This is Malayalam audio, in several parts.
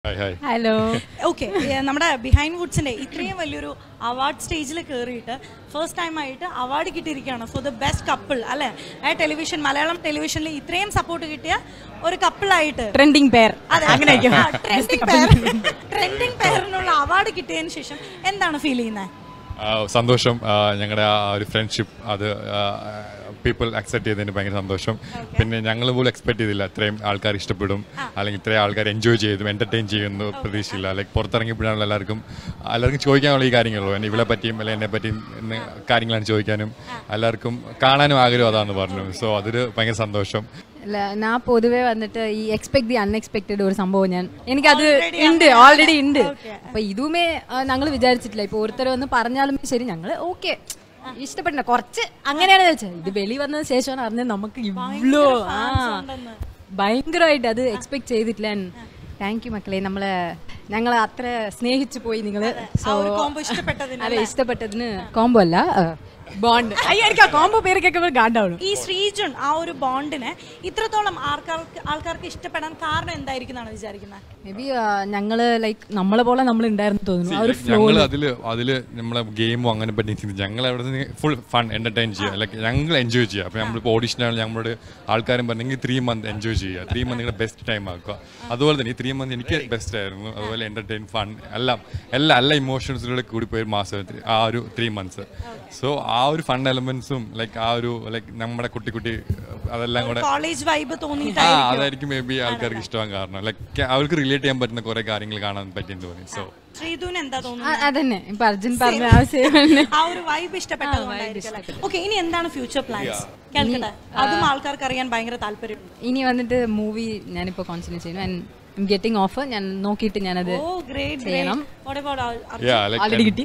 ഹായ് ഹായ് ഹലോ ഓക്കെ നമ്മുടെ ബിഹൈൻഡ് വുഡ്സിന്റെ ഇത്രയും വലിയൊരു അവാർഡ് സ്റ്റേജിൽ കയറിയിട്ട് ഫസ്റ്റ് ടൈം ആയിട്ട് അവാർഡ് കിട്ടിയിരിക്കുകയാണ് ഫോർ ദ ബെസ്റ്റ് കപ്പിൾ അല്ലെ ടെലിവിഷൻ മലയാളം ടെലിവിഷനിൽ ഇത്രയും സപ്പോർട്ട് കിട്ടിയ ഒരു കപ്പിളായിട്ട് ട്രെൻഡിങ് പേർ അങ്ങനെ ട്രെൻഡിങ് പെയറിനുള്ള അവാർഡ് കിട്ടിയതിന് ശേഷം എന്താണ് ഫീൽ ചെയ്യുന്നത് ആ, സന്തോഷം ഞങ്ങളുടെ ആ ഒരു ഫ്രണ്ട്ഷിപ്പ് അത് പീപ്പിൾ അക്സെപ്റ്റ് ചെയ്തതിന് ഭയങ്കര സന്തോഷം പിന്നെ ഞങ്ങൾ പോലും എക്സ്പെക്ട് ചെയ്തില്ല ഇത്രയും ആൾക്കാർ ഇഷ്ടപ്പെടും അല്ലെങ്കിൽ ഇത്രയും ആൾക്കാർ എൻജോയ് ചെയ്തു എന്റർടൈൻ ചെയ്യുന്നു പ്രതീക്ഷയില്ല ലൈക്ക് പുറത്തിറങ്ങിയപ്പോഴാണ് എല്ലാവർക്കും എല്ലാവർക്കും ചോദിക്കാനുള്ള ഈ കാര്യങ്ങളുള്ളൂ എന്നെ ഇവളെ പറ്റിയും അല്ലെങ്കിൽ എന്നെ പറ്റിയും ഇന്ന് കാര്യങ്ങളാണ് ചോദിക്കാനും എല്ലാവർക്കും കാണാനും ആഗ്രഹം അതാണെന്ന് പറഞ്ഞു സോ അതൊരു ഭയങ്കര സന്തോഷം അല്ല ഞാൻ പൊതുവെ വന്നിട്ട് ഈ എക്സ്പെക്ട് ദി അൺഎക്സ്പെക്ടഡ് ഒരു സംഭവം ഞാൻ എനിക്കത് Already ഉണ്ട് അങ്ങനെ ഓൾറെഡി ഉണ്ട് Okay. അപ്പൊ ഇതുമേ ഞങ്ങൾ വിചാരിച്ചിട്ടില്ല ഇപ്പൊ ഓരോരുത്തർ വന്ന് പറഞ്ഞാലും ശരി ഞങ്ങള് ഓക്കെ ഇഷ്ടപ്പെട്ടില്ല കുറച്ച് അങ്ങനെയാണ് വെച്ചത് ഇത് വെളി വന്നതിന് ശേഷമാണ് അറിഞ്ഞത് നമുക്ക് ഇവ്ലോ ആ ഉണ്ടെന്ന്. ഭയങ്കരമായിട്ട് അത് എക്സ്പെക്ട് ചെയ്തിട്ടില്ല താങ്ക് യു മക്കളെ നമ്മളെ ഞങ്ങൾ അത്ര സ്നേഹിച്ചു പോയി നിങ്ങള് ആ ഒരു combo ഇഷ്ടപ്പെട്ടതിന് അതെ ഇഷ്ടപ്പെട്ടതിന് കോംബോ അല്ല ബോണ്ട് അയ്യോ എനിക്ക് ആ കോംബോ പേര് കേൾക്കുമ്പോൾ ഗാണ്ടാവണം ഈ ശ്രീജുൻ ആ ഒരു ബോണ്ടിനെ ഇത്രത്തോളം ആൾക്കാർക്ക് ആൾക്കാർക്ക് ഇഷ്ടപ്പെടാൻ കാരണം എന്തായിരിക്കും എന്നാണ് വിചാരിക്കുന്നത് മേ ബി ഞങ്ങള് ലൈക്ക് നമ്മളെ പോലെ നമ്മൾ ഉണ്ടായിരുന്നു തോന്നുന്നു ആ ഒരു ഫ്ലോ ഞങ്ങൾ അതില് അതില് നമ്മളെ ഗെയിമോ അങ്ങനെ പറ്റി ചിന്തിച്ചു ഞങ്ങൾ അവിടെ നിന്ന് ഫുൾ ഫൺ എന്റർടൈൻ ചെയ്യുക ലൈക്ക് ഞങ്ങൾ എൻജോയ് ചെയ്യുക അപ്പൊ നമ്മളിപ്പോൾ ഓഡിഷനാണ് ഞങ്ങളോട് ആൾക്കാരും പറഞ്ഞെങ്കിൽ ത്രീ മന്ത് എൻജോയ് ചെയ്യുക ത്രീ മന്ത് നിങ്ങളുടെ ബെസ്റ്റ് ടൈം ആക്കുക അതുപോലെ തന്നെ ഈ ത്രീ മന്ത് എനിക്ക് ബെസ്റ്റ് ആയിരുന്നു അതുപോലെ എന്റർടൈൻ ഫൺ എല്ലാം എല്ലാ എല്ലാ ഇമോഷൻസിലൂടെ കൂടി പോയ ഒരു മാസം ആ ഒരു ത്രീ മന്ത്സ് സോ ആ ഒരു ഫൺ എലമെന്റ്സും ലൈക്ക് ആ ഒരു ലൈക്ക് നമ്മുടെ കുട്ടി കുട്ടി അതെല്ലാം കൂടെ കോളേജ് വൈബ് ആ തോന്നിയിട്ടായിരിക്കും അതായിരിക്കും മേ ബി ആൾക്കാർക്ക് ഇഷ്ടമാകാൻ കാരണം ലൈക്ക് അവർക്ക് റിലേറ്റ് ചെയ്യാൻ പറ്റുന്ന കുറെ കാര്യങ്ങൾ കാണാൻ പറ്റിയെന്ന് തോന്നി സോ ശ്രീധുവിന് എന്താ തോന്നുന്നത് അതന്നെ ഇപ്പൊ അർജുൻ പറഞ്ഞ ആവശ്യം തന്നെ ആ ഒരു വൈബ് ഇഷ്ടപ്പെട്ടതുകൊണ്ടായിരിക്കും ഓക്കെ ഇനി എന്താണ് ഫ്യൂച്ചർ പ്ലാൻസ് കേൾക്കട്ടെ അതും ആൾക്കാർക്ക് അറിയാൻ ഭയങ്കര താല്പര്യമുണ്ട് ഇനി വന്നിട്ട് മൂവി ഞാനിപ്പോ കോൺസെൻട്രേറ്റ് ചെയ്യുന്നു ആൻഡ് ഗെറ്റിംഗ് ഓഫ് ഞാൻ നോക്കിയിട്ട് ഞാനത് ഓ ഗ്രേറ്റ് ചെയ്യണം. യാ ലൈക്ക് ആൾറെഡി കിട്ടി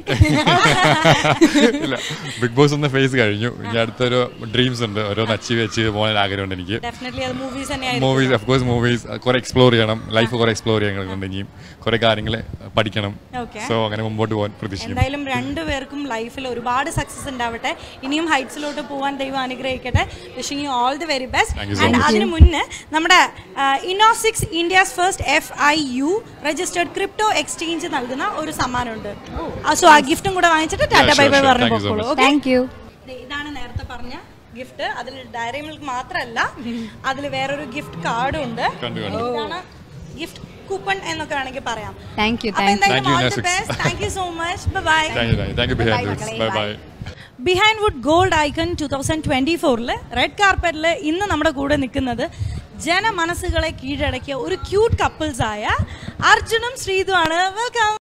ഇല്ല ബിഗ് ബോസ് എന്ന ഫേസ് കഴിഞ്ഞു ഇനി അടുത്തൊരു ഡ്രീംസ് ഉണ്ട് ഓരോന്ന് അച്ചീവ് അച്ചീവ് പോകാൻ ആഗ്രഹമുണ്ട് എനിക്ക് ഡെഫിനറ്റ്ലി അത് മൂവീസ് തന്നെയായിരിക്കും മൂവീസ് ഓഫ് കോഴ്സ് മൂവീസ് കുറെ എക്സ്പ്ലോർ ചെയ്യണം ലൈഫ് കുറെ എക്സ്പ്ലോർ ചെയ്യാനുണ്ട് ഇനിയും കുറെ കാര്യങ്ങൾ പഠിക്കണം Okay. സോ അങ്ങനെ മുമ്പോട്ട് പോകാൻ പ്രതീക്ഷിക്കുന്നു എന്തായാലും രണ്ടുപേർക്കും ലൈഫിൽ ഒരുപാട് സക്സസ് ഉണ്ടാവട്ടെ ഇനിയും ഹൈറ്റ്സിലോട്ട് പോകാൻ ദൈവം അനുഗ്രഹിക്കട്ടെ wishing you all the very best Thank you so and much. അതിന് മുന്നേ നമ്മുടെ ഇനോസിക്സ് India's first F I U registered crypto exchange നൽകുന്ന ഒരു സമ്മാനമുണ്ട് സോ ആ ഗിഫ്റ്റും കൂടെ വാങ്ങിച്ചിട്ട് tata sure, bye bye sure. പറഞ്ഞു Thank you so പോക്കോളൂ much. ഓക്കെ താങ്ക് യു ഇതാണ് നേരത്തെ പറഞ്ഞ ഗിഫ്റ്റ് അതിൽ ഡയറി മിൽക്ക് മാത്രമല്ല അതിൽ വേറൊരു ഗിഫ്റ്റ് കാർഡും ഉണ്ട് കണ്ടു കണ്ടു ഇതാണ് ഗിഫ്റ്റ് കൂപ്പൺ എന്നൊക്കെ വേണമെങ്കിൽ പറയാം താങ്ക് യു അപ്പൊ താങ്ക് എന്തായാലും Thank you, all the Inosix. best. Thank you so much. Bye-bye. Thank you thank you behind bye bye behind wood gold icon two thousand twenty ഫോറിൽ റെഡ് കാർപ്പറ്റിൽ ഇന്ന് നമ്മുടെ കൂടെ നിൽക്കുന്നത് ജനമനസ്സുകളെ കീഴടക്കിയ ഒരു ക്യൂട്ട് കപ്പിൾസ് ആയ അർജുനും ശ്രീതുമാണ് വെൽക്കം